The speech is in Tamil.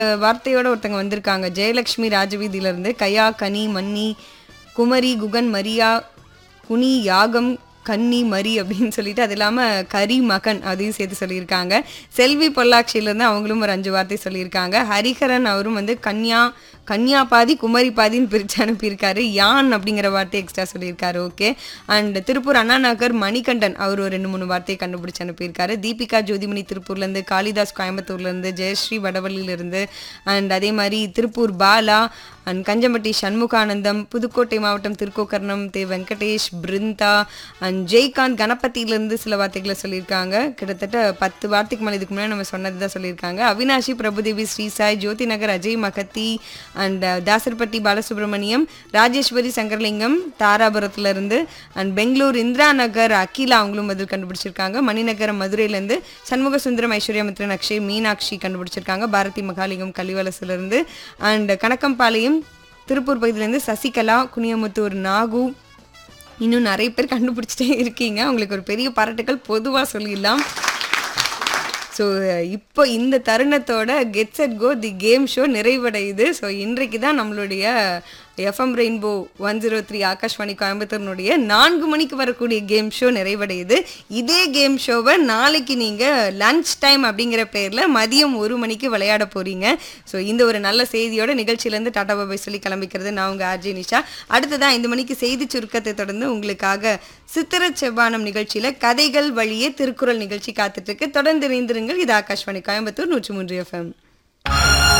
அஹ், வார்த்தையோட ஒருத்தங்க வந்திருக்காங்க ஜெயலட்சுமி ராஜவீதியில இருந்து கயா கனி மன்னி குமரி குகன் மரியா குனி யாகம் கன்னி மரி அப்படின்னு சொல்லிட்டு அது இல்லாமல் கரி மகன் அதையும் சேர்த்து சொல்லியிருக்காங்க செல்வி பொள்ளாச்சியிலேருந்து அவங்களும் ஒரு அஞ்சு வார்த்தை சொல்லியிருக்காங்க ஹரிஹரன் அவரும் வந்து கன்யா கன்யா பாதி குமரி பாதின்னு பிரித்து அனுப்பியிருக்காரு யான் அப்படிங்கிற வார்த்தை எக்ஸ்ட்ரா சொல்லியிருக்காரு ஓகே அண்ட் திருப்பூர் அண்ணா நகர் மணிகண்டன் அவர் ஒரு ரெண்டு மூணு வார்த்தையை கண்டுபிடிச்சு அனுப்பியிருக்காரு தீபிகா ஜோதிமணி திருப்பூர்லேருந்து காளிதாஸ் கோயம்புத்தூர்லேருந்து ஜெயஸ்ரீ வடவள்ளியிலேருந்து அண்ட் அதே மாதிரி திருப்பூர் பாலா அண்ட் கஞ்சம்பட்டி சண்முகானந்தம் புதுக்கோட்டை மாவட்டம் திருக்கோக்கர்ணம் தே வெங்கடேஷ் பிருந்தா அண்ட் ஜெய்காந்த் கணபதியிலேருந்து சில வார்த்தைகளை சொல்லியிருக்காங்க கிட்டத்தட்ட பத்து வார்த்தைக்கு மேலே இதுக்கு முன்னாடி நம்ம சொன்னது தான் சொல்லியிருக்காங்க அவினாஷி பிரபுதேவி ஸ்ரீசாய் ஜோதி நகர் அஜய் மகத்தி அண்ட் தாசர்பட்டி பாலசுப்ரமணியம் ராஜேஸ்வரி சங்கரலிங்கம் தாராபுரத்துல இருந்து அண்ட் பெங்களூர் இந்திரா நகர் அகிலா அவங்களும் பதில் கண்டுபிடிச்சிருக்காங்க மணிநகரம் மதுரையிலேருந்து சண்முக சுந்தரம் ஐஸ்வர்யா மித்ரன் அக்ஷய் மீனாட்சி கண்டுபிடிச்சிருக்காங்க பாரதி மகாலிங்கம் கலிவலசுல இருந்து அண்ட் கணக்கம்பாளையம் திருப்பூர் பகுதியிலேருந்து சசிகலா குனியமுத்தூர் நாகு இன்னும் நிறைய பேர் கண்டுபிடிச்சிட்டே இருக்கீங்க உங்களுக்கு ஒரு பெரிய பாராட்டுகள் பொதுவாக சொல்லிடலாம் ஸோ இப்போ இந்த தருணத்தோட get set go the game show நிறைவடையுது ஸோ இன்றைக்கு தான் நம்மளுடைய FM rainbow one zero three Akashvani கோயம்புத்தூர்னுடைய நான்கு மணிக்கு வரக்கூடிய கேம் ஷோ நிறைவடையுது இதே கேம் ஷோவை நாளைக்கு நீங்கள் லஞ்ச் டைம் அப்படிங்கிற பேரில் மதியம் ஒரு மணிக்கு விளையாட போகிறீங்க ஸோ இந்த ஒரு நல்ல செய்தியோட நிகழ்ச்சியிலேருந்து டாடா பாபாய் சொல்லி கிளம்பிக்கிறது நான் உங்கள் ஆர்ஜி நிஷா அடுத்ததான் இந்த மணிக்கு செய்தி சுருக்கத்தை தொடர்ந்து உங்களுக்காக சித்திர செவ்வானம் நிகழ்ச்சியில் கதைகள் வழியே திருக்குறள் நிகழ்ச்சி காத்துட்டு இருக்கு தொடர்ந்து இணைந்திருங்கள் இது ஆகாஷ்வாணி கோயம்புத்தூர் நூற்றி மூன்று எஃப்எம்